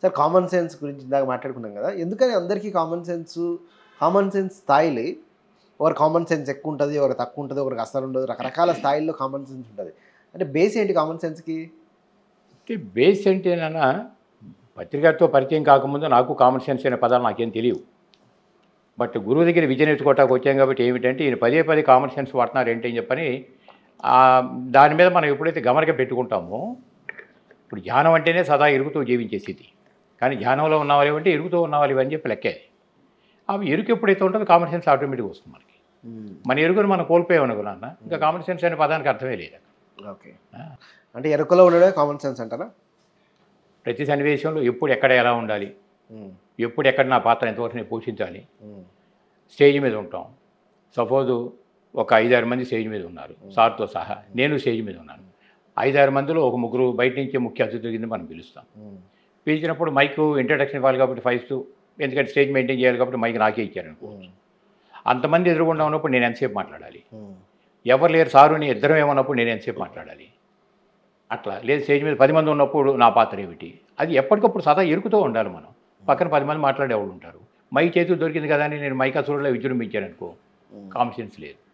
sir common sense గురించి ఇందాక మాట్లాడుకున్నాం కదా ఎందుకని అందరికీ కామన్ సెన్స్ కామన్ సెన్స్ స్థాయిలు ఒకరు కామన్ సెన్స్ ఎక్కువ ఉంటుంది ఒకరు తక్కువ ఉంటుంది ఒకరికి అసలు ఉండదు రకరకాల స్థాయిల్లో కామన్ సెన్స్ ఉంటుంది అంటే బేస్ ఏంటి కామన్ సెన్స్కి అంటే బేస్ ఏంటేనన్నా పత్రికతో పరిచయం కాకముందు నాకు కామన్ సెన్స్ అనే పదాలు నాకేం తెలియవు బట్ గురువు దగ్గర విద్య నేర్చుకోవటానికి వచ్చాం కాబట్టి ఏమిటంటే ఈయన పదే పదే కామన్ సెన్స్ వాడుతున్నారు ఏంటి అని చెప్పని ఆ, దాని మీద మనం ఎప్పుడైతే గమనిక పెట్టుకుంటామో ఇప్పుడు ధ్యానం అంటేనే సదా ఇరుగుతూ జీవించే స్థితి కానీ ధ్యానంలో ఉన్నవాళ్ళు ఏమంటే ఇరుగుతూ ఉన్నవాళ్ళు ఇవని చెప్పి లెక్కే అవి ఎరుకు ఎప్పుడైతే ఉంటుందో కామన్ సెన్స్ ఆటోమేటిక్గా వస్తుంది మనకి మన ఎరుగును మనం కోల్పోయామనుకున్నా ఇంకా కామన్ సెన్స్ అనే పదానికి అర్థమే లేదు ఓకే అంటే ఎరుకలో ఉండడమే కామన్ సెన్స్ అంటారా ప్రతి సన్నివేశంలో ఎప్పుడు ఎక్కడ ఎలా ఉండాలి ఎప్పుడు ఎక్కడ నా పాత్ర ఎంతవరకు నేను పోషించాలి స్టేజ్ మీద ఉంటాం సపోజ్ ఒక ఐదారు మంది స్టేజ్ మీద ఉన్నారు సార్తో సహా నేను స్టేజ్ మీద ఉన్నాను ఐదారు మందిలో ఒక ముగ్గురు బయట నుంచి ముఖ్య అతిథుల కింద మనం పిలుస్తాం పిలిచినప్పుడు మైక్ ఇంట్రడక్షన్ ఇవ్వాలి కాబట్టి ఫస్ట్ ఎందుకంటే స్టేజ్ మెయింటైన్ చేయాలి కాబట్టి మైక్ నాకే ఇచ్చారనుకో అంతమంది ఎదురుగుండా ఉన్నప్పుడు నేను ఎంతసేపు మాట్లాడాలి ఎవరు లేరు సారుని ఇద్దరం ఏమన్నప్పుడు నేను ఎంతసేపు మాట్లాడాలి అట్లా లేదు స్టేజ్ మీద పది మంది ఉన్నప్పుడు నా పాత్ర ఏమిటి అది ఎప్పటికప్పుడు సదా ఎరుకుతూ ఉండాలి మనం పక్కన పది మంది మాట్లాడేవాళ్ళు ఉంటారు మైక్ చేతులు దొరికింది కదా అని నేను మైక్ అసలు విజృంభించాను అనుకో కాన్ఫిడెన్స్ లేదు